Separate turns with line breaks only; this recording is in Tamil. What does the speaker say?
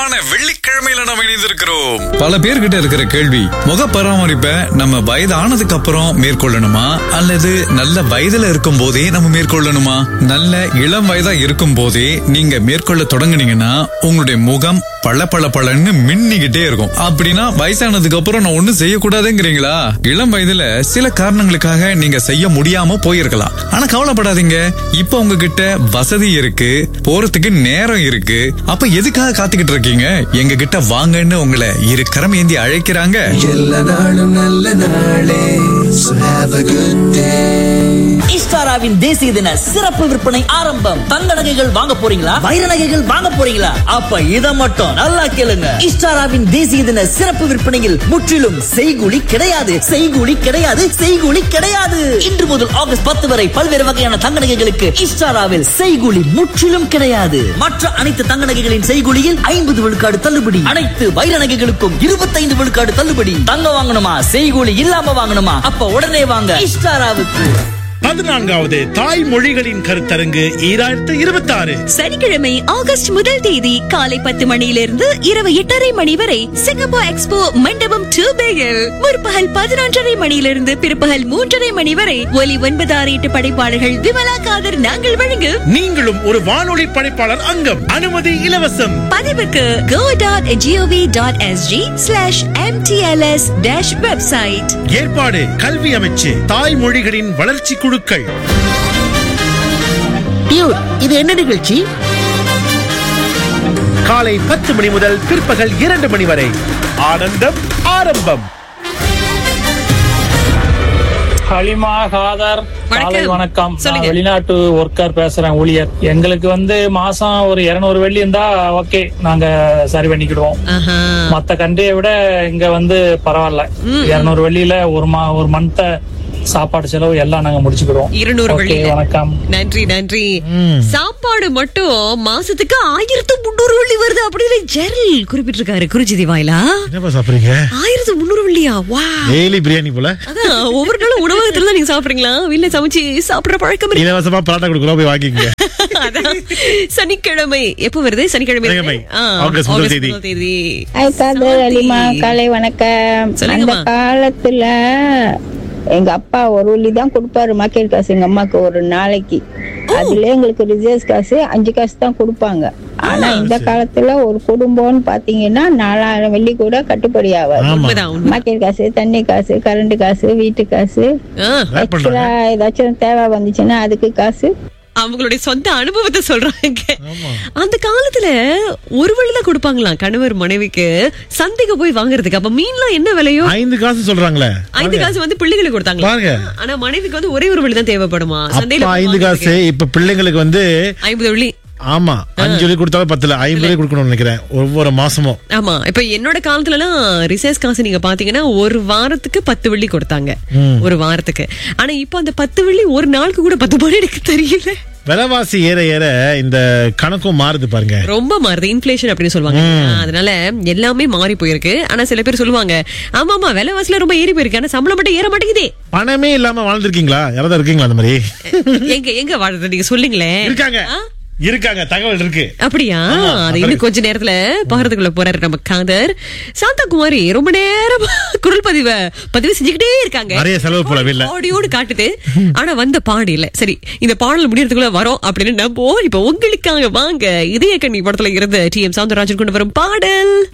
உற்சாகமான வெள்ளிக்கிழமையில நாம் இணைந்திருக்கிறோம்
பல பேர்கிட்ட இருக்கிற கேள்வி முக பராமரிப்பை நம்ம வயதானதுக்கு அப்புறம் மேற்கொள்ளணுமா அல்லது நல்ல வயதுல இருக்கும் போதே நம்ம மேற்கொள்ளணுமா நல்ல இளம் வயதா இருக்கும் போதே நீங்க மேற்கொள்ள தொடங்குனீங்கன்னா உங்களுடைய முகம் பள பள பளன்னு மின்னிக்கிட்டே இருக்கும் அப்படின்னா வயசானதுக்கு அப்புறம் நான் ஒண்ணும் செய்யக்கூடாதுங்கிறீங்களா இளம் வயதுல சில காரணங்களுக்காக நீங்க செய்ய முடியாம போயிருக்கலாம் ஆனா கவலைப்படாதீங்க இப்ப உங்ககிட்ட வசதி இருக்கு போறதுக்கு நேரம் இருக்கு அப்ப எதுக்காக காத்துக்கிட்டு இருக்கீங்க எங்க கிட்ட வாங்கன்னு உங்களை இரு கரம் ஏந்தி அழைக்கிறாங்க
எல்லா நாளும் நல்ல நாளே So have a good day
இஸ்டாராவின் தேசிய தின சிறப்பு விற்பனை ஆரம்பம் தங்க நகைகள் வாங்க போறீங்களா வைர நகைகள் வாங்க போறீங்களா அப்ப இத மட்டும் நல்லா கேளுங்க இஸ்டாராவின் தேசிய தின சிறப்பு விற்பனையில் முற்றிலும் செய்கூலி கிடையாது செய்கூலி கிடையாது செய்கூலி கிடையாது இன்று முதல் ஆகஸ்ட் பத்து வரை பல்வேறு வகையான தங்க நகைகளுக்கு இஸ்டாராவில் செய்கூலி முற்றிலும் கிடையாது மற்ற அனைத்து தங்க நகைகளின் செய்கூலியில் ஐம்பது விழுக்காடு தள்ளுபடி அனைத்து வைர நகைகளுக்கும் இருபத்தைந்து விழுக்காடு தள்ளுபடி தங்க வாங்கணுமா செய்கூலி இல்லாம வாங்கணுமா அப்ப உடனே வாங்க இஸ்டாராவுக்கு
பதினான்காவது தாய் மொழிகளின் கருத்தரங்கு ஈராயிரத்து இருபத்தி ஆறு
சனிக்கிழமை ஆகஸ்ட் முதல் தேதி காலை பத்து மணியிலிருந்து இரவு எட்டரை மணி வரை சிங்கப்பூர் எக்ஸ்போ மண்டபம் டூ பேயில் முற்பகல் பதினொன்றரை மணியிலிருந்து பிற்பகல் மூன்றரை மணி வரை ஒலி ஒன்பது ஆறு எட்டு படைப்பாளர்கள் விமலா காதர் நாங்கள் வழங்கும்
நீங்களும் ஒரு வானொலி படைப்பாளர் அங்கம் அனுமதி இலவசம்
பதிவுக்கு go dot gov dot SG slash MTLS dash website
ஏற்பாடு கல்வி அமைச்சு தாய் மொழிகளின் வளர்ச்சி குழுக்கள்
டியூட் இது என்ன நிகழ்ச்சி
காலை பத்து மணி முதல் பிற்பகல் இரண்டு மணி வரை ஆனந்தம் ஆரம்பம்
ஹலிமா காதர் காலை வணக்கம் நான்
சொல்லுங்க.
வெளிநாட்டு ஒர்க்கர் பேசுறேன் ஊழியர் எங்களுக்கு வந்து மாசம் ஒரு இருநூறு வெள்ளி இருந்தா ஓகே நாங்க சரி பண்ணிக்கிடுவோம் மத்த கண்ட்ரியை விட இங்க வந்து பரவாயில்ல இருநூறு வெள்ளியில ஒரு மா ஒரு மந்த்த சாப்பாடு செலவு எல்லாம் நாங்க முடிச்சுக்கிடுவோம்
இருநூறு
ஓகே
வெள்ளி
வணக்கம்
நன்றி நன்றி சாப்பாடு மட்டும் மாசத்துக்கு ஆயிரத்து முன்னூறு வெள்ளி வருது அப்படின்னு ஜெரல் குறிப்பிட்டிருக்காரு குறிஞ்சி வாயிலா
என்னப்பா சாப்பிடுறீங்க
ஆயிரத்து முன்னூறு வெள்ளியா வா
டெய்லி பிரியாணி போல
அதான் ஒவ்வொரு நாளும் உணவகத்துல தான் நீங்க சாப்பிடுறீங்களா வீட்ல சமைச்சு சாப்பிடுற பழக்கம் இருக்கு
இலவசமா பரோட்டா கொடுக்குறோம் போய் வாங்கிக்கங்க
அதான் சனிக்கிழமை எப்ப வருது சனிக்கிழமை
சனிக்கிழமை.
ஆ,
ஆகஸ்ட் முதல்
ஆகஸ்ட்
தேதி.
முதல் தேதி
ஹாய் காதர் அலிமா காலை வணக்கம் அந்த
சொல்லுங்கம்மா.
காலத்துல எங்க அப்பா ஒரு உள்ளி தான் கொடுப்பாரு மார்க்கெட் காசு எங்க அம்மாக்கு ஒரு நாளைக்கு அதுல எங்களுக்கு ரிசர்வ் காசு அஞ்சு காசு தான் கொடுப்பாங்க ஆனா இந்த காலத்துல ஒரு குடும்பம்னு பாத்தீங்கன்னா நாலாயிரம் வெள்ளி கூட கட்டுப்படி ஆகாது
உண்மைதான் உண்மை
மார்க்கெட் காசு தண்ணி காசு கரண்ட் காசு வீட்டு காசு
ஆ,
Wrap பண்றாங்க.
எக்ஸ்ட்ரா ஏதாச்சும் தேவை வந்துச்சுன்னா அதுக்கு காசு
அவங்களுடைய சொந்த அனுபவத்தை சொல்றாங்க அந்த காலத்துல ஒரு வழிதான் கொடுப்பாங்களாம் கணவர் மனைவிக்கு சந்தைக்கு போய் வாங்குறதுக்கு அப்ப மீன்லாம் என்ன விலையோ
ஐந்து காசு சொல்றாங்களே
ஐந்து காசு வந்து பிள்ளைகளுக்கு கொடுத்தாங்களா
பாருங்க.
ஆனா மனைவிக்கு வந்து ஒரே ஒரு வழி தான் தேவைப்படுமா சந்தையில
அப்பா
போய்
ஐந்து காசு
வாங்குறதுக்கு.
இப்ப பிள்ளைங்களுக்கு வந்து
ஐம்பது வழி
ஆமா அஞ்சு வழி கொடுத்தாலும் பத்துல ஐம்பது வழி கொடுக்கணும்னு நினைக்கிறேன் ஒவ்வொரு மாசமும்
ஆமா இப்ப என்னோட காலத்துல எல்லாம் ரிசர்ச் காசு நீங்க பாத்தீங்கன்னா ஒரு வாரத்துக்கு பத்து வெள்ளி கொடுத்தாங்க ஒரு வாரத்துக்கு ஆனா இப்ப அந்த பத்து வெள்ளி ஒரு நாளுக்கு கூட பத்து மணி எனக்கு தெரியல
விலைவாசி ஏற ஏற இந்த கணக்கும் மாறுது பாருங்க
ரொம்ப மாறுது இன்ஃபிளேஷன் அப்படின்னு சொல்லுவாங்க அதனால எல்லாமே மாறி போயிருக்கு ஆனா சில பேர் சொல்லுவாங்க ஆமா ஆமா விலைவாசில ரொம்ப ஏறி போயிருக்கு ஆனா சம்பளம் மட்டும் ஏற மாட்டேங்குதே
பணமே இல்லாம வாழ்ந்திருக்கீங்களா யாராவது இருக்கீங்களா அந்த மாதிரி
எங்க எங்க வாழ்றது நீங்க சொல்லுங்களேன்
இருக்காங்க
ஆ?
இருக்காங்க தகவல் இருக்கு
அப்படியா
ஆமா,
அது இன்னும் கொஞ்ச நேரத்துல பாக்குறதுக்குள்ள போறாரு நம்ம காதர் சாந்தா குமாரி ரொம்ப நேரம் குரல் பதிவை பதிவு செஞ்சுக்கிட்டே இருக்காங்க
நிறைய செலவு போல வீட்ல.
ஆடியோடு காட்டுது ஆனா வந்த பாடு இல்ல சரி இந்த பாடல் முடியறதுக்குள்ள வரோம் அப்படின்னு நம்புவோம் இப்ப உங்களுக்காக வாங்க இதய கண்ணி படத்துல இருந்து டி எம் சவுந்தரராஜன் கொண்டு வரும் பாடல்